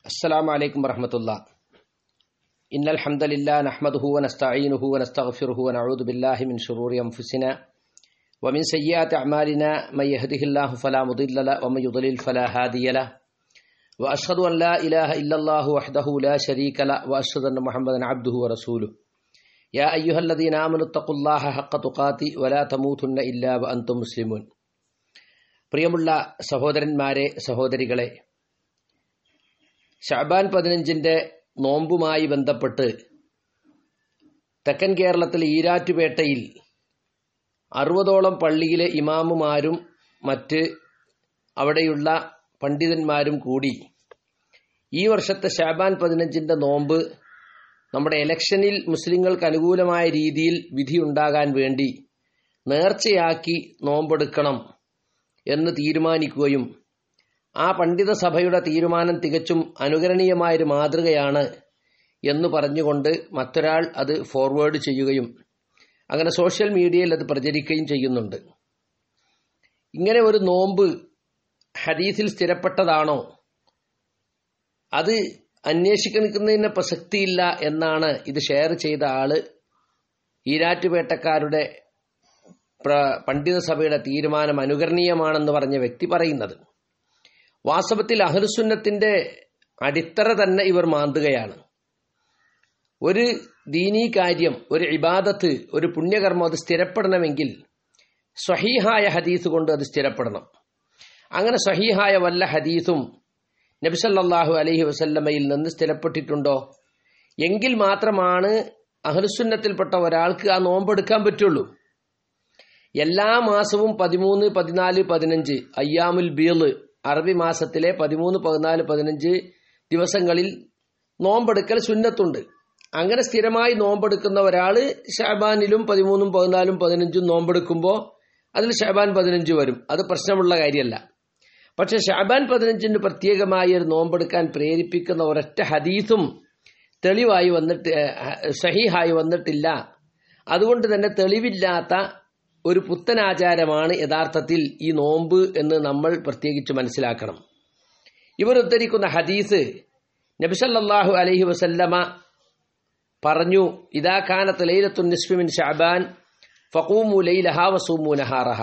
السلام عليكم ورحمة الله إن الحمد لله نحمده ونستعينه ونستغفره ونعوذ بالله من شرور أنفسنا ومن سيئات أعمالنا من يهده الله فلا مضل له ومن يضلل فلا هادي له وأشهد أن لا إله إلا الله وحده لا شريك له وأشهد أن محمدا عبده ورسوله يا أيها الذين آمنوا اتقوا الله حق تقاته ولا تموتن إلا وأنتم مسلمون പ്രിയമുള്ള സഹോദരന്മാരെ സഹോദരികളെ ഷാബാൻ പതിനഞ്ചിന്റെ നോമ്പുമായി ബന്ധപ്പെട്ട് തെക്കൻ കേരളത്തിലെ ഈരാറ്റുപേട്ടയിൽ അറുപതോളം പള്ളിയിലെ ഇമാമുമാരും മറ്റ് അവിടെയുള്ള പണ്ഡിതന്മാരും കൂടി ഈ വർഷത്തെ ഷാബാൻ പതിനഞ്ചിന്റെ നോമ്പ് നമ്മുടെ ഇലക്ഷനിൽ മുസ്ലിങ്ങൾക്ക് അനുകൂലമായ രീതിയിൽ വിധിയുണ്ടാകാൻ വേണ്ടി നേർച്ചയാക്കി നോമ്പെടുക്കണം എന്ന് തീരുമാനിക്കുകയും ആ പണ്ഡിത സഭയുടെ തീരുമാനം തികച്ചും അനുകരണീയമായൊരു മാതൃകയാണ് എന്ന് പറഞ്ഞുകൊണ്ട് മറ്റൊരാൾ അത് ഫോർവേഡ് ചെയ്യുകയും അങ്ങനെ സോഷ്യൽ മീഡിയയിൽ അത് പ്രചരിക്കുകയും ചെയ്യുന്നുണ്ട് ഇങ്ങനെ ഒരു നോമ്പ് ഹദീസിൽ സ്ഥിരപ്പെട്ടതാണോ അത് അന്വേഷിക്കുന്നതിന് പ്രസക്തിയില്ല എന്നാണ് ഇത് ഷെയർ ചെയ്ത ആള് ഈരാറ്റുപേട്ടക്കാരുടെ പണ്ഡിത സഭയുടെ തീരുമാനം അനുകരണീയമാണെന്ന് പറഞ്ഞ വ്യക്തി പറയുന്നത് വാസ്തവത്തിൽ അഹ്ലുസുന്നത്തിന്റെ അടിത്തറ തന്നെ ഇവർ മാന്തുകയാണ് ഒരു ദീനീ കാര്യം ഒരു ഇബാദത്ത് ഒരു പുണ്യകർമ്മം അത് സ്ഥിരപ്പെടണമെങ്കിൽ സ്വഹീഹായ ഹദീസ് കൊണ്ട് അത് സ്ഥിരപ്പെടണം അങ്ങനെ സ്വഹീഹായ വല്ല ഹദീസും നബിസല്ലാഹു അലഹി വസല്ലമയിൽ നിന്ന് സ്ഥിരപ്പെട്ടിട്ടുണ്ടോ എങ്കിൽ മാത്രമാണ് അഹ്ലുസുന്നത്തിൽപ്പെട്ട ഒരാൾക്ക് ആ നോമ്പെടുക്കാൻ പറ്റുള്ളൂ എല്ലാ മാസവും പതിമൂന്ന് പതിനാല് പതിനഞ്ച് അയ്യാമുൽ ബീള് അറബി മാസത്തിലെ പതിമൂന്ന് പതിനാല് പതിനഞ്ച് ദിവസങ്ങളിൽ നോമ്പെടുക്കൽ സുന്നത്തുണ്ട് അങ്ങനെ സ്ഥിരമായി നോമ്പെടുക്കുന്ന ഒരാൾ ഷാബാനിലും പതിമൂന്നും പതിനാലും പതിനഞ്ചും നോമ്പെടുക്കുമ്പോൾ അതിൽ ഷാബാൻ പതിനഞ്ച് വരും അത് പ്രശ്നമുള്ള കാര്യമല്ല പക്ഷെ ഷാബാൻ പതിനഞ്ചിന് പ്രത്യേകമായി ഒരു നോമ്പെടുക്കാൻ പ്രേരിപ്പിക്കുന്ന ഒരൊറ്റ ഹദീസും തെളിവായി വന്നിട്ട് സഹിഹായി വന്നിട്ടില്ല അതുകൊണ്ട് തന്നെ തെളിവില്ലാത്ത ഒരു പുത്തനാചാരമാണ് യഥാർത്ഥത്തിൽ ഈ നോമ്പ് എന്ന് നമ്മൾ പ്രത്യേകിച്ച് മനസ്സിലാക്കണം ഇവർ ഉദ്ധരിക്കുന്ന ഹദീസ് നബിസല്ലാഹു അലഹി വസല്ലമ പറഞ്ഞു ഇതാ കാനത്ത് ലൈലത്തു നിസ്മിൻ ഷാബാൻ ഫഖൂമു ലൈലഹ വസൂമു നഹാറഹ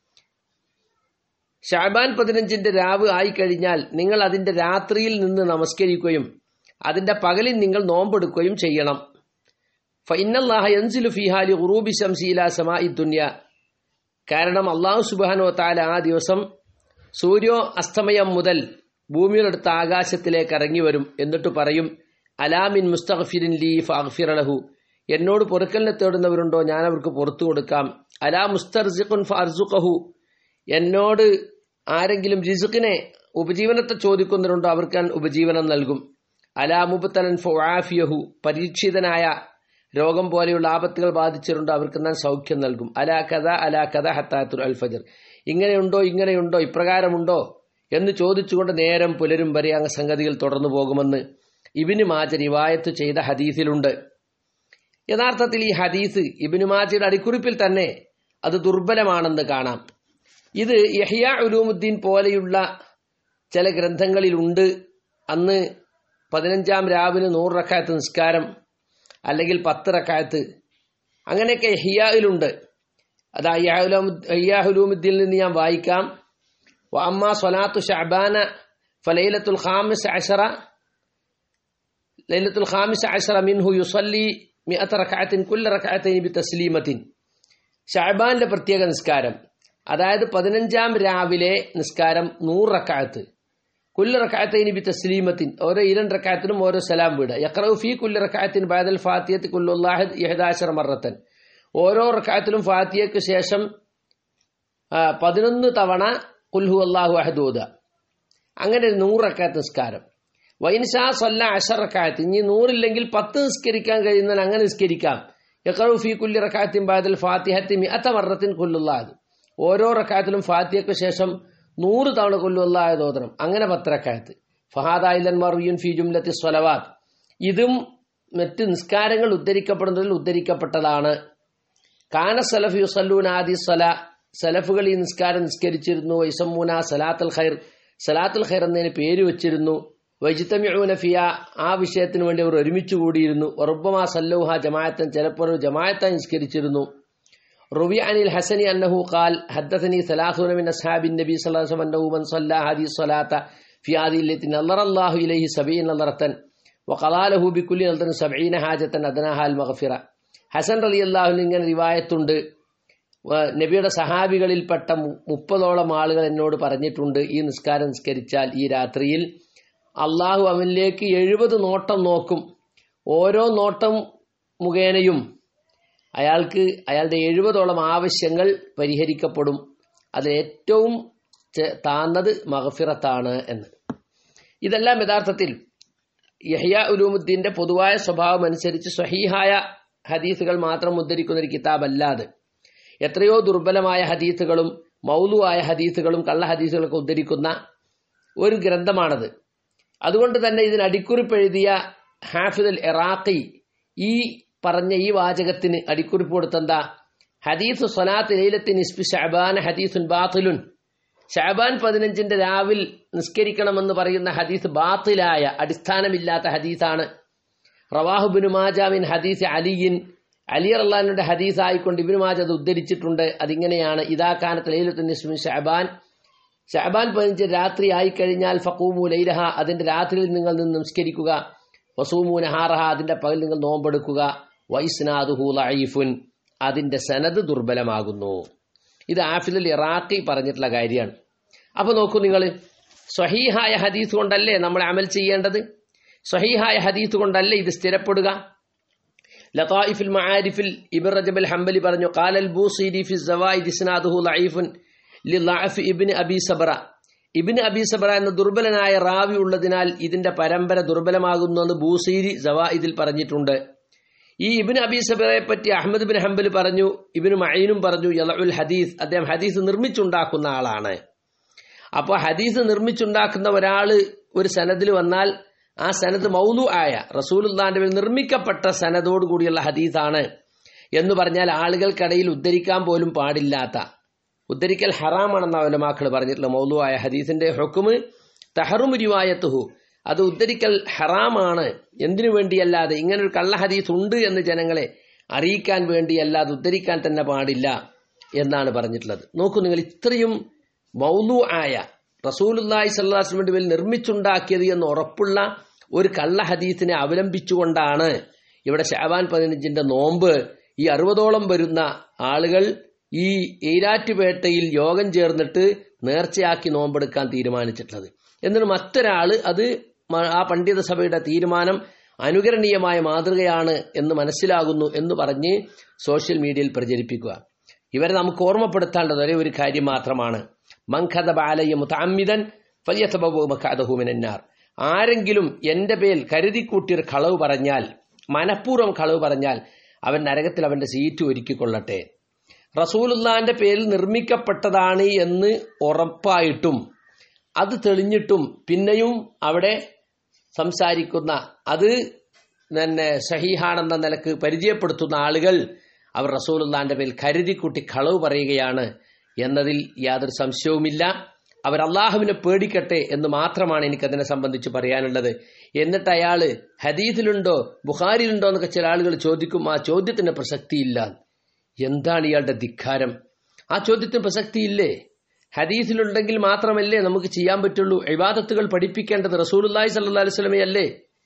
ഷാബാൻ പതിനഞ്ചിന്റെ രാവ് ആയിക്കഴിഞ്ഞാൽ നിങ്ങൾ അതിന്റെ രാത്രിയിൽ നിന്ന് നമസ്കരിക്കുകയും അതിന്റെ പകലിൽ നിങ്ങൾ നോമ്പെടുക്കുകയും ചെയ്യണം ഫൈനല്ലാഹ യൻസിലു ഫിഹാലി ഉറൂബി ശംസീല സമാ ദുന്യ കാരണം അള്ളാഹു സുബാനോ താല ആ ദിവസം സൂര്യോ അസ്തമയം മുതൽ ഭൂമിയിലെടുത്ത ആകാശത്തിലേക്ക് ഇറങ്ങി വരും എന്നിട്ട് പറയും അലാമിൻ മുസ്തഖഫിരിൻ ലീ ഫിറലഹു എന്നോട് പൊറുക്കലിനെ തേടുന്നവരുണ്ടോ ഞാൻ അവർക്ക് പുറത്തു കൊടുക്കാം അലാ മുസ്തർസിഖുൻ ഫർസുഖഹു എന്നോട് ആരെങ്കിലും റിസുഖിനെ ഉപജീവനത്തെ ചോദിക്കുന്നവരുണ്ടോ അവർക്ക് ഞാൻ ഉപജീവനം നൽകും അലാ മുബത്തലൻ ഫുആഫിയഹു പരീക്ഷിതനായ രോഗം പോലെയുള്ള ആപത്തുകൾ ബാധിച്ചിട്ടുണ്ടോ അവർക്ക് ഞാൻ സൗഖ്യം നൽകും അലാ കഥ അലാ കഥ ഹത്താത്തുൽ അൽ ഫജർ ഇങ്ങനെയുണ്ടോ ഇങ്ങനെയുണ്ടോ ഇപ്രകാരമുണ്ടോ എന്ന് ചോദിച്ചുകൊണ്ട് നേരം പുലരും വരെ അങ്ങ് സംഗതികൾ തുടർന്നു പോകുമെന്ന് ഇബിന് മാജ റിവായത്ത് ചെയ്ത ഹദീസിലുണ്ട് യഥാർത്ഥത്തിൽ ഈ ഹദീസ് ഇബിന് മാജയുടെ അടിക്കുറിപ്പിൽ തന്നെ അത് ദുർബലമാണെന്ന് കാണാം ഇത് യഹിയ ഉലൂമുദ്ദീൻ പോലെയുള്ള ചില ഗ്രന്ഥങ്ങളിലുണ്ട് അന്ന് പതിനഞ്ചാം രാവിന് നൂറ് റക്കായത്ത് നിസ്കാരം അല്ലെങ്കിൽ പത്ത് റക്കായത്ത് അങ്ങനെയൊക്കെ ഹിയായിലുണ്ട് അത് അയ്യാഹുലൂമുദ്ദീനിൽ നിന്ന് ഞാൻ വായിക്കാം അമ്മ സ്വലാത്തു ഷഅബാന ഫലൈലത്തുൽ ഖാമിസ് അഷറ ലൈലത്തുൽ ഖാമിസ് അഷറ മിൻഹു യുസല്ലി മിഅത്ത് റക്അത്തിൻ കുല്ല റക്അത്തൈൻ ബി തസ്ലീമത്തിൻ ഷഅബാന്റെ പ്രത്യേക നിസ്കാരം അതായത് പതിനഞ്ചാം രാവിലെ നിസ്കാരം നൂറ് റക്അത്ത് കുല്ല റക്കായത്തൈനി ബി തസ്ലീമത്തിൻ ഓരോ ഇരൻ റക്കായത്തിനും ഓരോ സലാം വീട് യക്രവ് ഫി കുല്ല റക്കായത്തിൻ ബാദൽ ഫാത്തിയത്ത് കുല്ലുല്ലാഹിദ് യഹദാശർ മറത്തൻ ഓരോ റക്കായത്തിലും ഫാത്തിയക്ക് ശേഷം പതിനൊന്ന് തവണ കുൽഹു അള്ളാഹു അഹദൂദ അങ്ങനെ നൂറ് റക്കായത്ത് നിസ്കാരം വൈൻഷാ സൊല്ല അഷർ റക്കായത്ത് ഇനി നൂറില്ലെങ്കിൽ പത്ത് നിസ്കരിക്കാൻ കഴിയുന്നതിന് അങ്ങനെ നിസ്കരിക്കാം യക്രവ് ഫി കുല്ലി റക്കായത്തിൻ ബാദൽ ഫാത്തിഹത്തി മിഅത്ത മറത്തിൻ കുല്ലുല്ലാഹ് ഓരോ റക്കായത്തിലും ഫാത്തിയക്ക് ശേഷം നൂറ് തവണ കൊല്ലുവല്ലായ തോതണം അങ്ങനെ പത്രക്കായത്ത് ഫഹാദായിലന്മാർ ഫി ജുംലത്തി സ്വലവാത്ത് ഇതും മറ്റ് നിസ്കാരങ്ങൾ ഉദ്ധരിക്കപ്പെടുന്നതിൽ ഉദ്ധരിക്കപ്പെട്ടതാണ് കാന സലഫ് യുസല്ലൂൻ ആദി സല സലഫുകൾ ഈ നിസ്കാരം നിസ്കരിച്ചിരുന്നു വൈസമ്മൂന സലാത്തുൽ ഖൈർ സലാത്തുൽ ഖൈർ എന്നതിന് പേര് വെച്ചിരുന്നു വൈജിത്തമ്യൂന ഫിയ ആ വിഷയത്തിന് വേണ്ടി അവർ ഒരുമിച്ച് കൂടിയിരുന്നു ഒറുബമാ സല്ലൗഹ ജമാഅത്തൻ ചിലപ്പോൾ ഒരു ജമാഅത്തായി നിസ്കരിച്ചിരുന്നു റുബി അനിൽ ഹസനി അന്നഹു ഖാൽ ഹദ്ദസനി സലാഹുന മിൻ അസ്ഹാബിൻ നബി സല്ലല്ലാഹു അലൈഹി വസല്ലം അന്നഹു മൻ സല്ല ഹദീസ് സ്വലാത്ത ഫി ഹാദിഹി ലത്തി നല്ലറല്ലാഹു ഇലൈഹി സബീൻ നല്ലറത്തൻ വഖലാലഹു ബിക്കുല്ലി നല്ലറൻ സബഈന ഹാജത്തൻ അദ്നാഹ അൽ മഗ്ഫിറ ഹസൻ റളിയല്ലാഹു ഇങ്ങനെ റിവായത്തുണ്ട് നബിയുടെ സഹാബികളിൽപ്പെട്ട മുപ്പതോളം ആളുകൾ എന്നോട് പറഞ്ഞിട്ടുണ്ട് ഈ നിസ്കാരം നിസ്കരിച്ചാൽ ഈ രാത്രിയിൽ അള്ളാഹു അവനിലേക്ക് എഴുപത് നോട്ടം നോക്കും ഓരോ നോട്ടം മുഖേനയും അയാൾക്ക് അയാളുടെ എഴുപതോളം ആവശ്യങ്ങൾ പരിഹരിക്കപ്പെടും അതിൽ ഏറ്റവും താന്നത് മഹഫിറത്താണ് എന്ന് ഇതെല്ലാം യഥാർത്ഥത്തിൽ യഹ്യ ഉലൂമുദ്ദീന്റെ പൊതുവായ സ്വഭാവം അനുസരിച്ച് സ്വഹീഹായ ഹദീസുകൾ മാത്രം ഉദ്ധരിക്കുന്ന ഒരു കിതാബല്ലാതെ എത്രയോ ദുർബലമായ ഹദീസുകളും മൗലുവായ ഹദീസുകളും കള്ള ഹദീസുകളൊക്കെ ഉദ്ധരിക്കുന്ന ഒരു ഗ്രന്ഥമാണത് അതുകൊണ്ട് തന്നെ ഇതിന് അടിക്കുറിപ്പ് എഴുതിയ ഹാഫിദുൽ ഇറാഖി ഈ പറഞ്ഞ ഈ വാചകത്തിന് അടിക്കുറിപ്പ് കൊടുത്തെന്താ ഹദീസ് സൊലാത്ത് ലൈലത്തിൻ ഇസ്ബി ഷാബാൻ ഹദീസുൻ ബാത്തിലുൻ ഷാബാൻ പതിനഞ്ചിന്റെ രാവിൽ നിസ്കരിക്കണമെന്ന് പറയുന്ന ഹദീസ് ബാത്തിലായ അടിസ്ഥാനമില്ലാത്ത ഹദീസാണ് റവാഹുബിന് മാജാമിൻ ഹദീസ് അലിയിൻ അലി അള്ളഹാനുടെ ഹദീസ് ആയിക്കൊണ്ട് ഇബിന് മാജ് അത് ഉദ്ധരിച്ചിട്ടുണ്ട് അതിങ്ങനെയാണ് ഇതാ കാനത്ത് ലൈലത്തുൻ ഇസ്മിൻ ഷാബാൻ ഷാബാൻ പതിനഞ്ച് രാത്രി ആയിക്കഴിഞ്ഞാൽ ഫക്കൂമു ലൈലഹ അതിന്റെ രാത്രിയിൽ നിങ്ങൾ നിന്ന് നമസ്കരിക്കുക വസൂമു നഹാറഹ അതിന്റെ പകൽ നിങ്ങൾ നോമ്പെടുക്കുക വൈസ്നാദുഹു ലൈഫുൻ അതിന്റെ സനത് ദുർബലമാകുന്നു ഇത് ആഫിദുൽ ഇറാഖി പറഞ്ഞിട്ടുള്ള കാര്യമാണ് അപ്പൊ നോക്കൂ നിങ്ങൾ സ്വഹീഹായ ഹദീസ് കൊണ്ടല്ലേ നമ്മൾ അമൽ ചെയ്യേണ്ടത് സ്വഹീഹായ ഹദീസ് കൊണ്ടല്ലേ ഇത് സ്ഥിരപ്പെടുക ലതായിഫിൽ മആരിഫിൽ ഇബിൻ റജബൽ ഹംബലി പറഞ്ഞു ഖാലൽ ബൂസീരി ഫി സവായിദ് ഇസ്നാദുഹു ലൈഫുൻ ലിലാഫ് ഇബിൻ അബി സബറ ഇബിൻ അബി സബറ എന്ന ദുർബലനായ റാവി ഉള്ളതിനാൽ ഇതിന്റെ പരമ്പര ദുർബലമാകുന്നു എന്ന് ബൂസീരി സവായിദിൽ പറഞ്ഞിട്ടുണ്ട് ഈ ഇബിൻ അബി സബറയെ പറ്റി അഹമ്മദ് ബിൻ ഹംബൽ പറഞ്ഞു ഇബിന് മൈനും പറഞ്ഞു യലഉൽ ഹദീസ് അദ്ദേഹം ഹദീസ് നിർമ്മിച്ചുണ്ടാക്കുന്ന ആളാണ് അപ്പോൾ ഹദീസ് നിർമ്മിച്ചുണ്ടാക്കുന്ന ഒരാള് ഒരു സനദിൽ വന്നാൽ ആ സനദ് മൗലു ആയ റസൂലുല്ലാന്റെ മേൽ നിർമ്മിക്കപ്പെട്ട സനദോട് കൂടിയുള്ള ഹദീസാണ് എന്ന് പറഞ്ഞാൽ ആളുകൾക്കിടയിൽ ഉദ്ധരിക്കാൻ പോലും പാടില്ലാത്ത ഉദ്ധരിക്കൽ ഹറാമാണെന്ന അവലമാക്കൾ പറഞ്ഞിട്ടുള്ള മൗലു ആയ ഹദീസിന്റെ ഹുക്കുമ് തഹറുമുരിവായത്തുഹു അത് ഉദ്ധരിക്കൽ ഹറാമാണ് എന്തിനു വേണ്ടിയല്ലാതെ ഇങ്ങനെ ഒരു കള്ള ഹദീസ് ഉണ്ട് എന്ന് ജനങ്ങളെ അറിയിക്കാൻ വേണ്ടിയല്ലാതെ ഉദ്ധരിക്കാൻ തന്നെ പാടില്ല എന്നാണ് പറഞ്ഞിട്ടുള്ളത് നോക്കൂ നിങ്ങൾ ഇത്രയും മൗലു ആയ റസൂലുല്ലായി സല്ലാസ്ലമിന്റെ മേൽ നിർമ്മിച്ചുണ്ടാക്കിയത് എന്ന് ഉറപ്പുള്ള ഒരു കള്ള ഹദീസിനെ അവലംബിച്ചുകൊണ്ടാണ് ഇവിടെ ഷാബാൻ പതിനഞ്ചിന്റെ നോമ്പ് ഈ അറുപതോളം വരുന്ന ആളുകൾ ഈ ഈരാറ്റുപേട്ടയിൽ യോഗം ചേർന്നിട്ട് നേർച്ചയാക്കി നോമ്പെടുക്കാൻ തീരുമാനിച്ചിട്ടുള്ളത് എന്നിട്ട് മറ്റൊരാള് അത് ആ പണ്ഡിത സഭയുടെ തീരുമാനം അനുകരണീയമായ മാതൃകയാണ് എന്ന് മനസ്സിലാകുന്നു എന്ന് പറഞ്ഞ് സോഷ്യൽ മീഡിയയിൽ പ്രചരിപ്പിക്കുക ഇവരെ നമുക്ക് ഓർമ്മപ്പെടുത്താനുള്ളത് ഒരേ ഒരു കാര്യം മാത്രമാണ് മങ്കഥ ബാലയ മുതാമിതൻ ഫലിയത്തബുമഖാദഹുമിനാർ ആരെങ്കിലും എന്റെ പേൽ കരുതിക്കൂട്ടിയൊരു കളവ് പറഞ്ഞാൽ മനഃപൂർവ്വം കളവ് പറഞ്ഞാൽ അവൻ നരകത്തിൽ അവന്റെ സീറ്റ് ഒരുക്കിക്കൊള്ളട്ടെ റസൂലുല്ലാന്റെ പേരിൽ നിർമ്മിക്കപ്പെട്ടതാണ് എന്ന് ഉറപ്പായിട്ടും അത് തെളിഞ്ഞിട്ടും പിന്നെയും അവിടെ സംസാരിക്കുന്ന അത് തന്നെ സഹീഹാണെന്ന നിലക്ക് പരിചയപ്പെടുത്തുന്ന ആളുകൾ അവർ റസൂലുല്ലാന്റെ പേരിൽ കരുതിക്കൂട്ടി കളവ് പറയുകയാണ് എന്നതിൽ യാതൊരു സംശയവുമില്ല അവർ അള്ളാഹുവിനെ പേടിക്കട്ടെ എന്ന് മാത്രമാണ് എനിക്കതിനെ സംബന്ധിച്ച് പറയാനുള്ളത് എന്നിട്ട് അയാൾ ഹദീസിലുണ്ടോ ബുഖാരിയിലുണ്ടോ എന്നൊക്കെ ചില ആളുകൾ ചോദിക്കും ആ ചോദ്യത്തിന് പ്രസക്തിയില്ല എന്താണ് ഇയാളുടെ ധിക്കാരം ആ ചോദ്യത്തിന് പ്രസക്തിയില്ലേ ഹദീസിലുണ്ടെങ്കിൽ മാത്രമല്ലേ നമുക്ക് ചെയ്യാൻ പറ്റുള്ളൂ ഇബാദത്തുകൾ പഠിപ്പിക്കേണ്ടത് റസൂലുല്ലാഹി സല്ലാ അലുസ്ലമയല്ലേ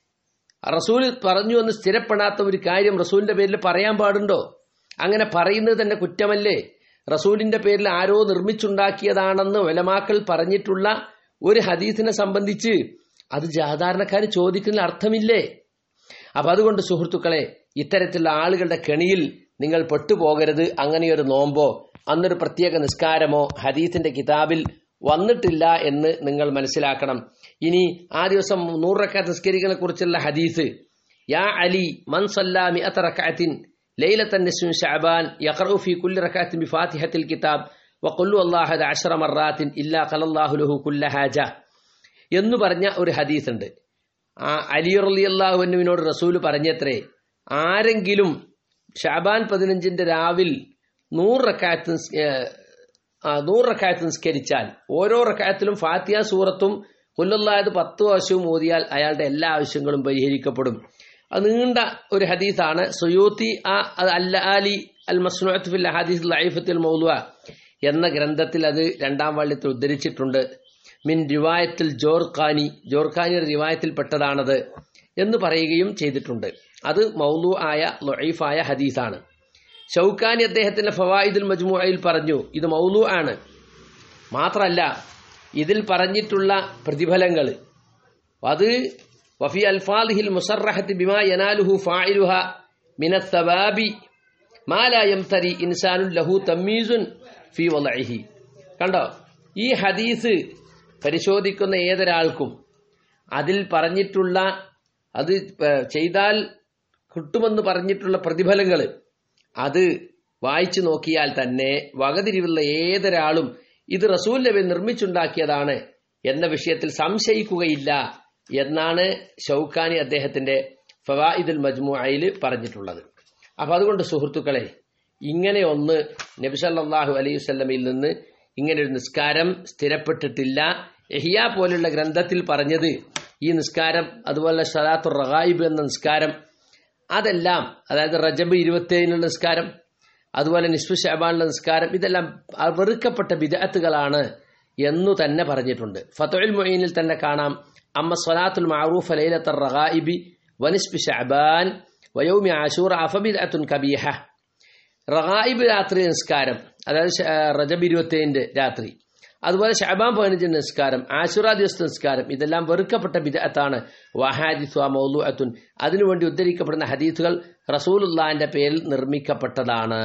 റസൂൽ പറഞ്ഞു എന്ന് സ്ഥിരപ്പെടാത്ത ഒരു കാര്യം റസൂലിന്റെ പേരിൽ പറയാൻ പാടുണ്ടോ അങ്ങനെ പറയുന്നത് തന്നെ കുറ്റമല്ലേ റസൂലിന്റെ പേരിൽ ആരോ നിർമ്മിച്ചുണ്ടാക്കിയതാണെന്ന് വലമാക്കൾ പറഞ്ഞിട്ടുള്ള ഒരു ഹദീസിനെ സംബന്ധിച്ച് അത് സാധാരണക്കാർ ചോദിക്കുന്ന അർത്ഥമില്ലേ അപ്പൊ അതുകൊണ്ട് സുഹൃത്തുക്കളെ ഇത്തരത്തിലുള്ള ആളുകളുടെ കെണിയിൽ നിങ്ങൾ പെട്ടുപോകരുത് അങ്ങനെയൊരു നോമ്പോ അന്നൊരു പ്രത്യേക നിസ്കാരമോ ഹദീസിന്റെ കിതാബിൽ വന്നിട്ടില്ല എന്ന് നിങ്ങൾ മനസ്സിലാക്കണം ഇനി ആ ദിവസം നൂറ് റക്കാത്ത് നിസ്കരികളെ കുറിച്ചുള്ള ഹദീസ് യാ അലി മൻ സല്ലാമി റക്കാത്തിൻ ലൈലത്തൻ നിസ്മിൻ ഷഅബാൻ യഖറു ഫി കുല്ലി റക്കാത്തിൻ ബി ഫാത്തിഹത്തിൽ കിതാബ് വഖുല്ലു അല്ലാഹദ അശ്ര മറാത്തിൻ ഇല്ലാ ഖലല്ലാഹു ലഹു കുല്ല ഹാജ എന്ന് പറഞ്ഞ ഒരു ഹദീസ് ഉണ്ട് ആ അലി റളിയല്ലാഹുവിനോട് റസൂൽ പറഞ്ഞത്രേ ആരെങ്കിലും ഷാബാൻ പതിനഞ്ചിന്റെ രാവിൽ നൂറ് റക്കാത്ത് നൂറ് റക്കാത്ത് നിസ്കരിച്ചാൽ ഓരോ റക്കാത്തിലും ഫാത്തിയ സൂറത്തും കൊല്ലുള്ളായത് പത്ത് വർഷവും ഓതിയാൽ അയാളുടെ എല്ലാ ആവശ്യങ്ങളും പരിഹരിക്കപ്പെടും അത് നീണ്ട ഒരു ഹദീസാണ് സുയൂത്തി ആ അല്ല അലി അൽ മസ്നുഅത്ത് ഫിൽ ഹദീസ് ലൈഫത്തിൽ മൗലുവ എന്ന ഗ്രന്ഥത്തിൽ അത് രണ്ടാം വള്ളിത്തിൽ ഉദ്ധരിച്ചിട്ടുണ്ട് മിൻ റിവായത്തിൽ ജോർഖാനി ജോർഖാനിയുടെ റിവായത്തിൽപ്പെട്ടതാണത് എന്ന് പറയുകയും ചെയ്തിട്ടുണ്ട് അത് മൗലു ആയ ലൊയ്ഫായ ഹദീസാണ് ഷൗക്കാനി അദ്ദേഹത്തിന്റെ ഫവായിദുൽ മജ്മുഅയിൽ പറഞ്ഞു ഇത് മൗലു ആണ് മാത്രമല്ല ഇതിൽ പറഞ്ഞിട്ടുള്ള പ്രതിഫലങ്ങൾ അത് വഫി അൽഫാദിഹിൽ മുസറഹത്ത് ബിമാ യനാലുഹു ഫായിലുഹ മിനത്തവാബി മാലായം തരി ഇൻസാനുൽ ലഹു തമ്മീസുൻ ഫി വലഹി കണ്ടോ ഈ ഹദീസ് പരിശോധിക്കുന്ന ഏതൊരാൾക്കും അതിൽ പറഞ്ഞിട്ടുള്ള അത് ചെയ്താൽ കിട്ടുമെന്ന് പറഞ്ഞിട്ടുള്ള പ്രതിഫലങ്ങൾ അത് വായിച്ചു നോക്കിയാൽ തന്നെ വകതിരിവുള്ള ഏതൊരാളും ഇത് റസൂൽ നബി നിർമ്മിച്ചുണ്ടാക്കിയതാണ് എന്ന വിഷയത്തിൽ സംശയിക്കുകയില്ല എന്നാണ് ഷൗക്കാനി അദ്ദേഹത്തിന്റെ ഫവായിദുൽ മജ്മുഅയിൽ പറഞ്ഞിട്ടുള്ളത് അപ്പൊ അതുകൊണ്ട് സുഹൃത്തുക്കളെ ഇങ്ങനെ ഒന്ന് നബി സല്ലല്ലാഹു അലൈഹി വസല്ലമയിൽ നിന്ന് ഇങ്ങനെ ഒരു നിസ്കാരം സ്ഥിരപ്പെട്ടിട്ടില്ല എഹിയ പോലുള്ള ഗ്രന്ഥത്തിൽ പറഞ്ഞത് ഈ നിസ്കാരം അതുപോലെ ഷലാത്തു റഹായിബ് എന്ന നിസ്കാരം അതെല്ലാം അതായത് റജബ് ഇരുപത്തേഴിനുള്ള നിസ്കാരം അതുപോലെ നിസ്ഫു ഷാബാനുള്ള നിസ്കാരം ഇതെല്ലാം വെറുക്കപ്പെട്ട വിദഗ്ധകളാണ് എന്നു തന്നെ പറഞ്ഞിട്ടുണ്ട് ഫത്തുൽ മൊയ്നിൽ തന്നെ കാണാം അമ്മ സ്വലാത്തുൽ മാറൂഫ് ലൈലത്ത റഹായിബി വനിസ്ബി ഷാബാൻ വയോമി ആശൂർ അഫബിദത്തുൻ കബീഹ റഹായിബ് രാത്രി നിസ്കാരം അതായത് റജബ് ഇരുപത്തേഴിന്റെ രാത്രി അതുപോലെ ഷാബാൻ പതിനഞ്ചിന്റെ നിസ്കാരം ആശുറ ദിവസത്തെ നിസ്കാരം ഇതെല്ലാം വെറുക്കപ്പെട്ട ബിദഅത്താണ് വഹാദിസ്വ മൗലുഅത്തുൻ അതിനുവേണ്ടി ഉദ്ധരിക്കപ്പെടുന്ന ഹദീസുകൾ റസൂലുള്ളാന്റെ പേരിൽ നിർമ്മിക്കപ്പെട്ടതാണ്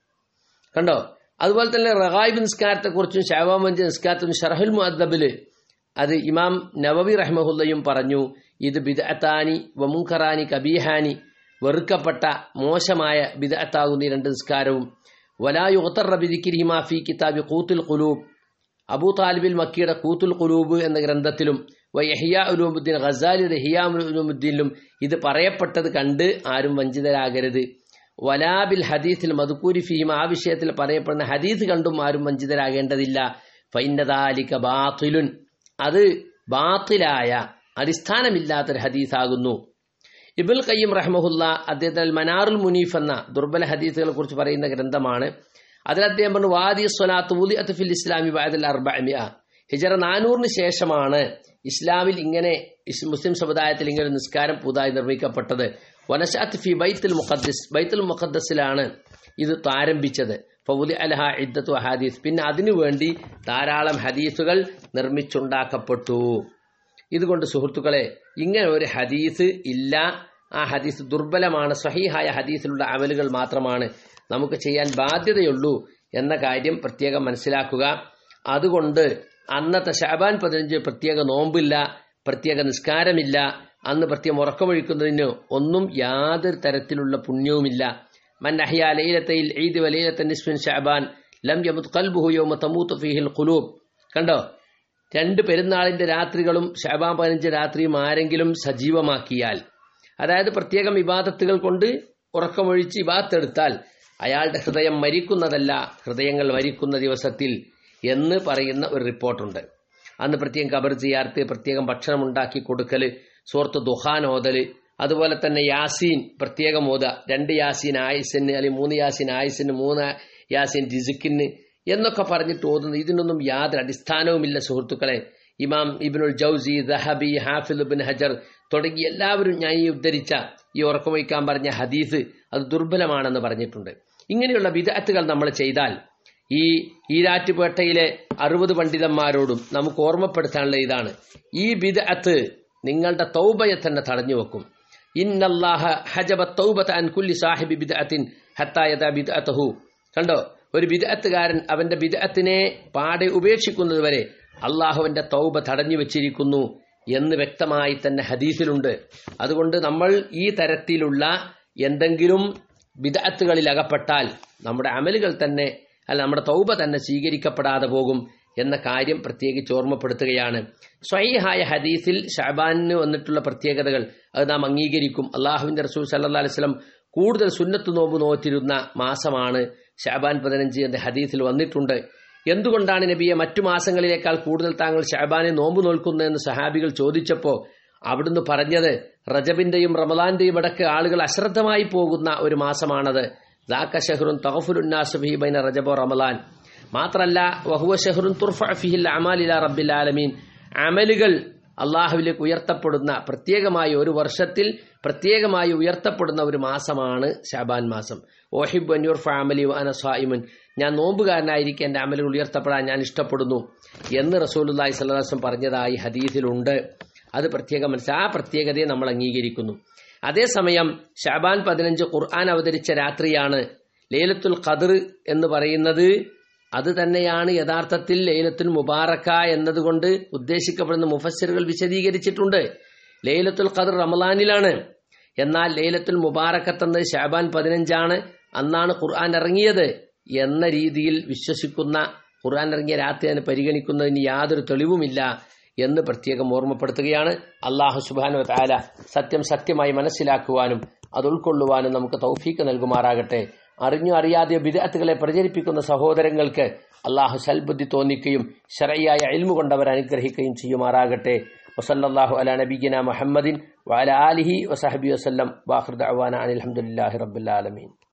കണ്ടോ അതുപോലെ തന്നെ റഹായിബ് നിസ്കാരത്തെക്കുറിച്ചും ഷാബാൻ പഞ്ച് നിസ്കാരത്തും ഷറഹുൽ മുഅദ്ദബില് അത് ഇമാം നവവി റഹ്മഹുല്ലയും പറഞ്ഞു ഇത് ബിദഅത്താനി വമുങ്കറാനി കബീഹാനി വെറുക്കപ്പെട്ട മോശമായ ബിദഅത്താകുന്ന ഈ രണ്ട് നിസ്കാരവും വലായുത്തർ റബിദിക്കിരിഹിമാ ഫി കിതാബി കൂത്തുൽ ഖുലൂബ് അബൂ താലിബിൽ മക്കിയുടെ കൂത്തുൽ ഖുലൂബ് എന്ന ഗ്രന്ഥത്തിലും വയഹിയ ഉലൂമുദ്ദീൻ ഖസാലിയുടെ ഹിയാ ഉലൂമുദ്ദീനിലും ഇത് പറയപ്പെട്ടത് കണ്ട് ആരും വഞ്ചിതരാകരുത് വലാബിൽ ഹദീസിൽ മധുക്കൂരി ഫീഹിം ആ വിഷയത്തിൽ പറയപ്പെടുന്ന ഹദീസ് കണ്ടും ആരും വഞ്ചിതരാകേണ്ടതില്ല ഫൈനദാലിക ബാത്തിലുൻ അത് ബാത്തിലായ അടിസ്ഥാനമില്ലാത്തൊരു ഹദീസാകുന്നു ഇബുൽ ഖയ്യം റഹ്മഹുല്ല അദ്ദേഹത്തിന് മനാറുൽ മുനീഫ് എന്ന ദുർബല ഹദീസുകളെ കുറിച്ച് പറയുന്ന ഗ്രന്ഥമാണ് അതിൽ അദ്ദേഹം പറഞ്ഞു വാദി സ്വലാത്ത് ഉലി അത്തുഫിൽ ഇസ്ലാമി വാദൽ അർബഅമിയ ഹിജറ നാനൂറിന് ശേഷമാണ് ഇസ്ലാമിൽ ഇങ്ങനെ മുസ്ലിം സമുദായത്തിൽ ഇങ്ങനെ നിസ്കാരം പുതുതായി നിർമ്മിക്കപ്പെട്ടത് വനശാത്ത് ഫി ബൈത്തുൽ മുഖദ്ദിസ് ബൈത്തുൽ മുഖദ്ദസിലാണ് ഇത് ആരംഭിച്ചത് ഫൗലി അലഹ ഇദ്ദത്തു ഹദീസ് പിന്നെ അതിനുവേണ്ടി ധാരാളം ഹദീസുകൾ നിർമ്മിച്ചുണ്ടാക്കപ്പെട്ടു ഇതുകൊണ്ട് സുഹൃത്തുക്കളെ ഇങ്ങനെ ഒരു ഹദീസ് ഇല്ല ആ ഹദീസ് ദുർബലമാണ് സഹീഹായ ഹദീസിലുള്ള അമലുകൾ മാത്രമാണ് നമുക്ക് ചെയ്യാൻ ബാധ്യതയുള്ളൂ എന്ന കാര്യം പ്രത്യേകം മനസ്സിലാക്കുക അതുകൊണ്ട് അന്നത്തെ ഷാബാൻ പതിനഞ്ച് പ്രത്യേക നോമ്പില്ല പ്രത്യേക നിസ്കാരമില്ല അന്ന് പ്രത്യേകം ഉറക്കമൊഴിക്കുന്നതിന് ഒന്നും യാതൊരു തരത്തിലുള്ള പുണ്യവുമില്ല മൻ അഹിയ ലൈലത്തയിൽ ഈദ് വലൈലത്ത നിസ്ഫിൻ ഷാബാൻ ലം യമുത് ഖൽബുഹു യൗമ തമൂത്ത് ഫീഹിൽ ഖുലൂബ് കണ്ടോ രണ്ട് പെരുന്നാളിന്റെ രാത്രികളും ഷാബാൻ പതിനഞ്ച് രാത്രിയും ആരെങ്കിലും സജീവമാക്കിയാൽ അതായത് പ്രത്യേകം ഇബാദത്തുകൾ കൊണ്ട് ഉറക്കമൊഴിച്ച് ഇബാത്തെടുത്താൽ അയാളുടെ ഹൃദയം മരിക്കുന്നതല്ല ഹൃദയങ്ങൾ മരിക്കുന്ന ദിവസത്തിൽ എന്ന് പറയുന്ന ഒരു റിപ്പോർട്ടുണ്ട് അന്ന് പ്രത്യേകം കബർ ചെയ്യാർത്ത് പ്രത്യേകം ഭക്ഷണം ഉണ്ടാക്കി കൊടുക്കൽ സുഹൃത്ത് ദുഹാൻ ഓതല് അതുപോലെ തന്നെ യാസീൻ പ്രത്യേകം ഓത രണ്ട് യാസീൻ ആയുസിന് അല്ലെങ്കിൽ മൂന്ന് യാസീൻ ആയുസിന് മൂന്ന് യാസീൻ രിസുക്കിന് എന്നൊക്കെ പറഞ്ഞിട്ട് ഓതുന്നു ഇതിനൊന്നും യാതൊരു അടിസ്ഥാനവുമില്ല സുഹൃത്തുക്കളെ ഇമാം ഇബിനുൽ ജൌസി ദഹബി ഹാഫിൽ ബിൻ ഹജർ തുടങ്ങി എല്ലാവരും ഞാൻ ഈ ഉദ്ധരിച്ച ഈ ഉറക്കമൊഴിക്കാൻ പറഞ്ഞ ഹദീസ് അത് ദുർബലമാണെന്ന് പറഞ്ഞിട്ടുണ്ട് ഇങ്ങനെയുള്ള വിദഗ്ധകൾ നമ്മൾ ചെയ്താൽ ഈ ഈരാറ്റുപേട്ടയിലെ അറുപത് പണ്ഡിതന്മാരോടും നമുക്ക് ഓർമ്മപ്പെടുത്താനുള്ള ഇതാണ് ഈ ബിദഅത്ത് നിങ്ങളുടെ തൗബയെ തന്നെ തടഞ്ഞു വെക്കും ഇന്നല്ലാഹ ഹജബ തൗബത അൻ കുല്ലി സാഹിബി ബിദഅത്തിൻ ഹത്തായത ബിദഅത്തഹു കണ്ടോ ഒരു ബിദഅത്തുകാരൻ അവന്റെ ബിദഅത്തിനെ പാടെ ഉപേക്ഷിക്കുന്നത് വരെ അള്ളാഹുവിന്റെ തൗബ തടഞ്ഞു വെച്ചിരിക്കുന്നു എന്ന് വ്യക്തമായി തന്നെ ഹദീസിലുണ്ട് അതുകൊണ്ട് നമ്മൾ ഈ തരത്തിലുള്ള എന്തെങ്കിലും ബിദഅത്തുകളിൽ അകപ്പെട്ടാൽ നമ്മുടെ അമലുകൾ തന്നെ അല്ല നമ്മുടെ തൗബ തന്നെ സ്വീകരിക്കപ്പെടാതെ പോകും എന്ന കാര്യം പ്രത്യേകിച്ച് ഓർമ്മപ്പെടുത്തുകയാണ് സ്വൈഹായ ഹദീസിൽ ഷാബാനിന് വന്നിട്ടുള്ള പ്രത്യേകതകൾ അത് നാം അംഗീകരിക്കും അള്ളാഹുവിന്റെ റസൂൽ സല്ലാ അലിസ്ലം കൂടുതൽ സുന്നത്ത് നോമ്പ് നോറ്റിരുന്ന മാസമാണ് ഷാബാൻ പതിനഞ്ച് എന്ന ഹദീസിൽ വന്നിട്ടുണ്ട് എന്തുകൊണ്ടാണ് നബിയെ മറ്റു മാസങ്ങളിലേക്കാൾ കൂടുതൽ താങ്കൾ ഷാബാനെ നോമ്പ് നോൽക്കുന്നതെന്ന് സഹാബികൾ ചോദിച്ചപ്പോൾ അവിടുന്ന് പറഞ്ഞത് റജബിന്റെയും റമദാന്റെയും ഇടക്ക് ആളുകൾ അശ്രദ്ധമായി പോകുന്ന ഒരു മാസമാണത് ദാക്ക ഷഹറുൻ തഹഫുലുന്നാസുബി ബൈന റജബോ റമലാൻ മാത്രല്ല വഹുവ ഷഹറുൻ തുർഫ ഫിഹിൽ അമാലില റബ്ബിൽ ആലമീൻ അമലുകൾ അള്ളാഹുവിലേക്ക് ഉയർത്തപ്പെടുന്ന പ്രത്യേകമായി ഒരു വർഷത്തിൽ പ്രത്യേകമായി ഉയർത്തപ്പെടുന്ന ഒരു മാസമാണ് ഷാബാൻ മാസം ഓഹിബ് അന്യൂർ ഫാമലി അനസ്വായിമുൻ ഞാൻ നോമ്പുകാരനായിരിക്കും എൻ്റെ അമലുകൾ ഉയർത്തപ്പെടാൻ ഞാൻ ഇഷ്ടപ്പെടുന്നു എന്ന് റസൂലുല്ലാഹി സ്വലാസം പറഞ്ഞതായി ഹദീസിലുണ്ട് അത് പ്രത്യേകം മനസ്സിലാ ആ പ്രത്യേകതയെ നമ്മൾ അംഗീകരിക്കുന്നു അതേസമയം ഷാബാൻ പതിനഞ്ച് ഖുർആൻ അവതരിച്ച രാത്രിയാണ് ലേലത്തുൽ ഖദർ എന്ന് പറയുന്നത് അത് തന്നെയാണ് യഥാർത്ഥത്തിൽ ലൈലത്തുൽ മുബാറക്ക എന്നതുകൊണ്ട് ഉദ്ദേശിക്കപ്പെടുന്ന മുഫസ്സിറുകൾ വിശദീകരിച്ചിട്ടുണ്ട് ലൈലത്തുൽ ഖദർ റമലാനിലാണ് എന്നാൽ ലൈലത്തുൽ മുബാറക്കത്ത് എന്നത് ഷാബാൻ പതിനഞ്ചാണ് അന്നാണ് ഖുർആൻ ഇറങ്ങിയത് എന്ന രീതിയിൽ വിശ്വസിക്കുന്ന ഖുർആൻ ഇറങ്ങിയ രാത്രി അതിനെ പരിഗണിക്കുന്നതിന് യാതൊരു തെളിവുമില്ല എന്ന് പ്രത്യേകം ഓർമ്മപ്പെടുത്തുകയാണ് അള്ളാഹു സുബാനു താല സത്യം സത്യമായി മനസ്സിലാക്കുവാനും അത് ഉൾക്കൊള്ളുവാനും നമുക്ക് തൗഫീക്ക് നൽകുമാറാകട്ടെ അറിഞ്ഞു അറിയാതെ വിദഗ്ധകളെ പ്രചരിപ്പിക്കുന്ന സഹോദരങ്ങൾക്ക് അള്ളാഹു സൽബുദ്ധി തോന്നിക്കുകയും ശരയായ അൽമു കൊണ്ടവർ അനുഗ്രഹിക്കുകയും ചെയ്യുമാറാകട്ടെ വസല്ലാഹു അല നബീന മുഹമ്മദിൻ വാല ആലിഹി വസഹബി വസ്ലം വാഹൃദ് അവാന അനിൽഹമുല്ലാഹി റബ്ബുലാലമീൻ